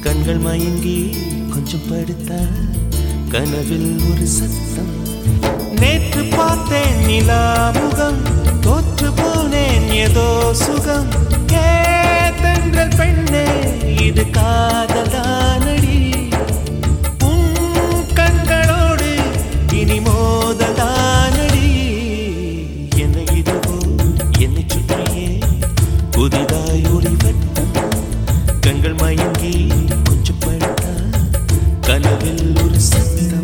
கண்கள் மயங்கி கொஞ்சம் படுத்தா கனவில் ஒரு சத்தம் நேற்று பார்த்தேன் நிலா முகம் தோற்று போனேன் ஏதோ சுகம் ஏதென்றல் பெண்ணே இது காதலானடி உன் கண்களோடு இனி மோதலானடி என்னை இதுவோ என்னை சுற்றியே புதிதாய் ஒளி வட்டம் கண்கள் மயங்கி கொஞ்சம் படுத்தா கனவில் ஒரு சத்தம்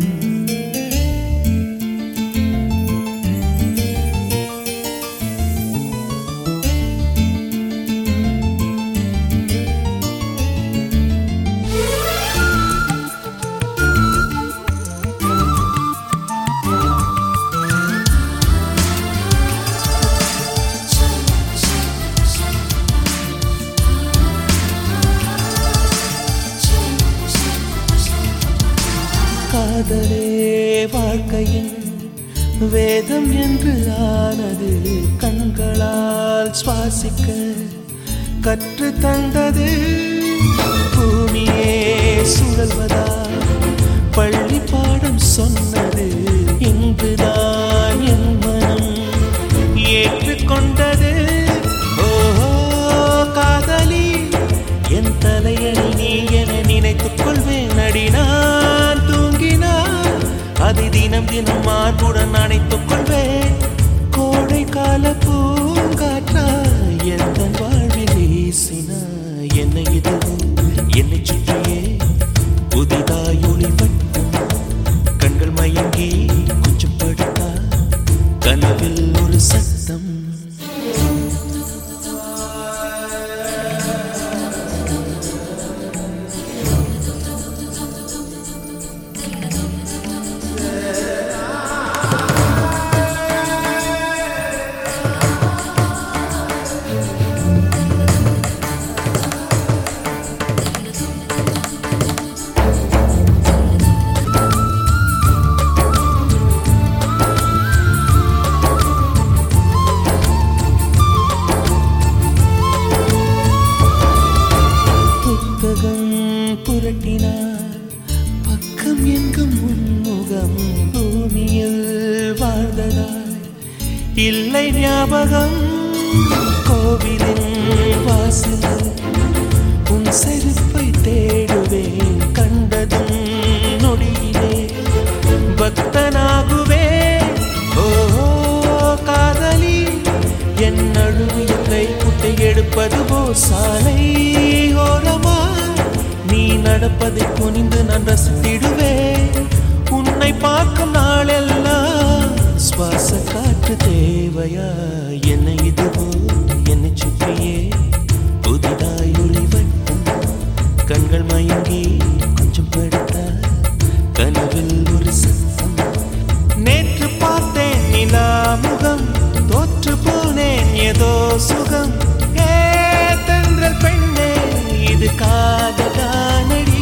காதலே வாழ்க்கையின் வேதம் என்று ஆனது கண்களால் சுவாசிக்க கற்று தந்தது பூமியே சுழல்வதா பள்ளி பாடம் சொன்னது இங்குதான் என் மனம் ஏற்றுக்கொண்டது ஓஹோ காதலி என் தலையணி நீ என நினைத்துக் கொள்வேன் அடி நான் தூங்கினான் அதை தினம் தினம் மார்புடன் அணைத்துக் கொள்வேன் கோடை கால பூங்காற்றா எந்த வாழ்வில் வீசினா என்னை இதுவும் என்னை சுற்றியே புதிதாய் ஒளி வட்டம் கண்கள் மயங்கி கொஞ்சம் படுத்தா கனவில் ஒரு சத்தம் புத்தகம் புரட்டினார் பக்கம் எங்கும் முன்முகம் பூமியில் வாழ்ந்ததாய் இல்லை ஞாபகம் கோவிலின் வாசலில் உன் செருப்பை தேடுவேன் கண்டதும் நொடியிலே பக்தனாகுவேன் ஓ காதலி என் அழுவிய கை குட்டை எடுப்பது போ சாலை ஓரமா நீ நடப்பதை குனிந்து நான் ரசித்திடுவேன் உன்னை பார்க்கும் நாளெல்லாம் சுவாச காற்று தேவையா என்னை இதுவோ என்னை சுற்றியே புதிதாய் ஒளி வட்டம் கண்கள் மயங்கி கொஞ்சம் படுத்தா கனவில் ஒரு சத்தம் நேற்று பார்த்தேன் நிலா முகம் தோற்று போனேன் ஏதோ சுகம் ஏ தென்றல் பெண்ணே இது காதலானடி